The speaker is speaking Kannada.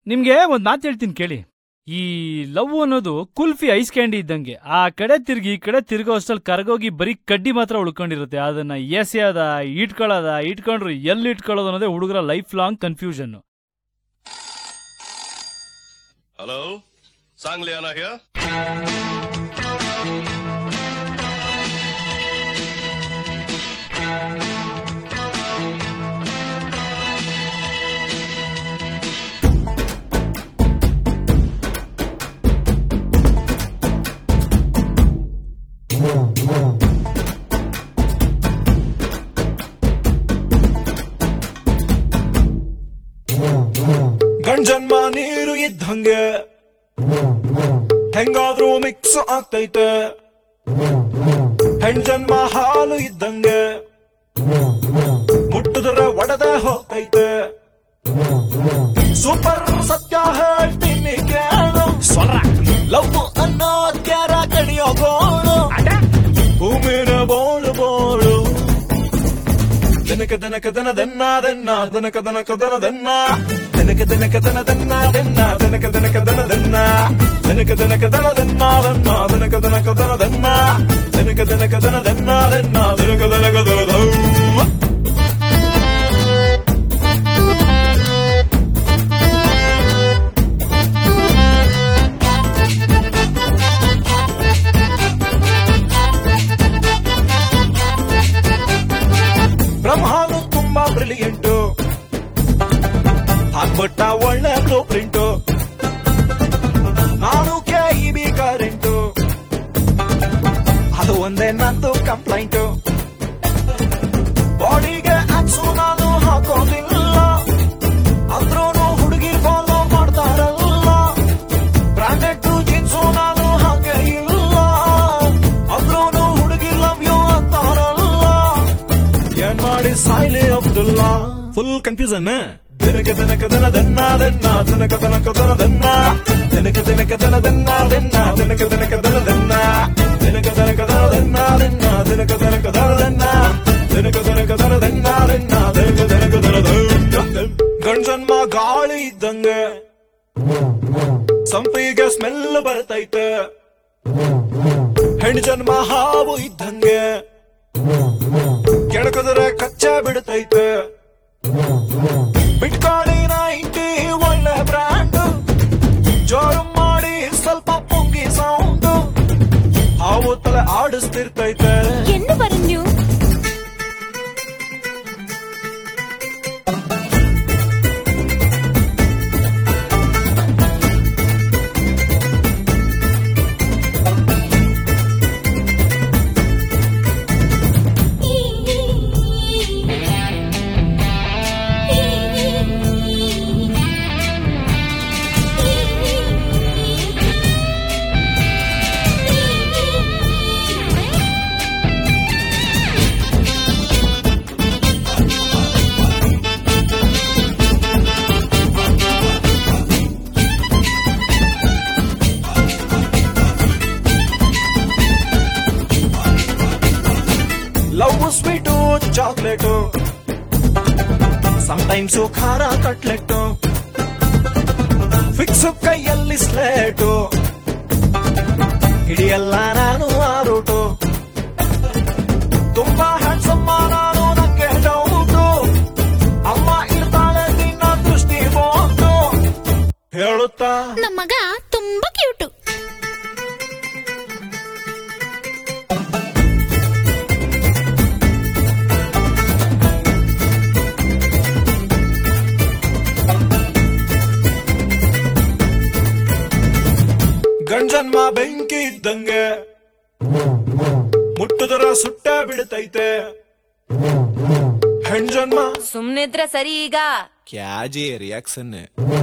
ನಿಮ್ಗೆ ಒಂದ್ ಮಾತು ಹೇಳ್ತೀನಿ ಕೇಳಿ ಈ ಲವ್ ಅನ್ನೋದು ಕುಲ್ಫಿ ಐಸ್ ಕ್ಯಾಂಡಿ ಇದ್ದಂಗೆ ಆ ಕಡೆ ತಿರ್ಗಿ ಈ ಕಡೆ ತಿರ್ಗೋ ಅಷ್ಟ್ರಲ್ಲಿ ಕರಗೋಗಿ ಬರೀ ಕಡ್ಡಿ ಮಾತ್ರ ಉಳ್ಕೊಂಡಿರುತ್ತೆ ಅದನ್ನ ಎಸೆಯೋದ ಇಟ್ಕೊಳ್ಳೋದ ಇಟ್ಕೊಂಡ್ರು ಎಲ್ಲಿ ಇಟ್ಕೊಳ್ಳೋದು ಅನ್ನೋದೇ ಹುಡುಗರ life long confusion Hello? Sangliana here? ಗಂಜನ್ಮ ನೀರು ಇದ್ದಂಗೆ ಹೆಂಗಾದ್ರೂ ಮಿಕ್ಸ್ ಆಗ್ತೈತೆ ಹೆಣ್ಜನ್ಮ ಹಾಲು ಇದ್ದಂಗೆ ಮುಟ್ಟಿದ್ರೆ ಒಡೆದ ಹೋಗ್ತೈತೆ ಸೂಪರ್ ಸತ್ಯ ಹೇಳ್ತೀನಿ ಕೇಳು ಲವ್ ಅನ್ನೋ ಅತ್ಯಾರ ಕಡಿಯೋ ಗೋಳು ಭೂಮಿನ ಬೋಳು ಬೋಳು ದನಕ ದನಕ ದನ ದನ್ನ ದನ್ನ ದನಕ ದನಕ ದನ ದನ್ನ ದನಕ ದನಕ ದನ ದನ್ನ ದನ್ನ ದನಕ ದನಕ ದನ ದನ್ನ ದನಕ ದನಕ ದನ ದನ್ನ ದನ್ನ ದನಕ ದನಕ ದನ ದನ್ನ ದನಕ ದನಕ ದನ ದನ್ನ ದನ್ನ ದನಕ ದನಕ ದನ ದಮ್ಮ ಬ್ರಹ್ಮಾನು ತುಂಬಾ ಬ್ರಿಲಿಯಂಟು ಹಾಕ್ಬಿಟ್ಟ ಒಳ್ಳೆ ಬ್ಲೂ ಪ್ರಿಂಟು ನಾನು ಕೆ ಇ ಬಿ ಕರೆಂಟು ಅದು ಒಂದೇ ನಂದು ಕಂಪ್ಲೈಂಟು ಬಾಡಿಗೆ ಅಕ್ಸು ನಾನು ಹಾಕೋದಿಲ್ಲ ಅಂದ್ರೂ ಹುಡುಗಿ ಫಾಲೋ ಮಾಡ್ತಾರಲ್ಲ ಬ್ರಾಂಡೆಡ್ ಜೀನ್ಸು ನಾನು ಹಾಗೆ ಇಲ್ಲ ಅಂದ್ರೂ ಹುಡುಗಿ ಲವ್ ಯು ಅಂತಾರಲ್ಲ ಏನ್ ಮಾಡಿ ಸಾಯ್ಲಿ ಅಬ್ದುಲ್ಲಾ ಫುಲ್ ಕನ್ಫ್ಯೂಸನ್ ದಿನಕ ದಿನಕ ದನ ದನ್ನ ದನ್ನ ದಿನಕ ದಿನಕ ದನ ದನ್ನ ದಿನಕ ದಿನಕ ದನ ದನ್ನ ದನ್ನ ದಿನಕ ದಿನಕ ದನ ದನ್ನ ದಿನಕ ದಿನಕ ದನ ದನ್ನ ದನ್ನ ದಿನಕ ದಿನಕ ದನ ದನ್ನ ದಿನಕ ದಿನಕ ದನ ದನ್ನ ದನ್ನ ದಿನಕ ದಿನಕ ದನ ದನ್ನ ಗಂಡನ್ಮ ಗಾಳಿ ಇದ್ದಂಗೆ ಸಂಪಿಗೆ ಸ್ಮೆಲ್ ಬರ್ತೈತೆ ಹೆಣ್ಣು ಜನ್ಮ ಹಾವು ಇದ್ದಂಗೆ ಕೆಳಕದ್ರೆ ಕಚ್ಚ ಬಿಡ್ತೈತೆ ಬಿಟ್ಕಾಳಿ ನೈಂಟಿ ಒಳ್ಳೆ ಬ್ರ್ಯಾಂಡ್ ಜೋರು ಮಾಡಿ ಸ್ವಲ್ಪ ಪುಂಗಿ ಸೌಂಡ್ ಹಾವು ತಲೆ ಆಡಿಸ್ತಿರ್ತೈತೆ എന്ന് പറഞ്ഞു ಲವ್ ಸ್ವೀಟು ಚಾಕ್ಲೇಟು ಸಮಟೈಮ್ಸ್ ಖಾರ ಕಟ್ಲೆಟ್ಟು ಫಿಕ್ಸ್ ಕೈಯಲ್ಲಿ ಸ್ಲೇಟು ಹಿಡಿಯಲ್ಲ ನಾನು ಆ ರೂಟು ತುಂಬಾ ಹ್ಯಾಂಡ್ಸಮ್ಮ ನಾನು ನಂಗೆ ಡೌಟು ಅಮ್ಮ ಇರ್ತಾಳೆ ನಿನ್ನ ದೃಷ್ಟಿ ಬೋಟು ಹೇಳುತ್ತಾ ನಮ್ಮ ಮಗ ತುಂಬಾ ಕ್ಯೂಟು ಗಂಡನ್ಮ ಬೆಂಕಿ ಇದ್ದಂಗೆ ಮುಟ್ಟುದರ ಸುಟ್ಟ ಬಿಡ್ತೈತೆ ಹೆಣ್ಜನ್ಮ ಸುಮ್ನಿದ್ರೆ ಸರಿ ಈಗ ಕ್ಯಾಜಿ ರಿಯಾಕ್ಷನ್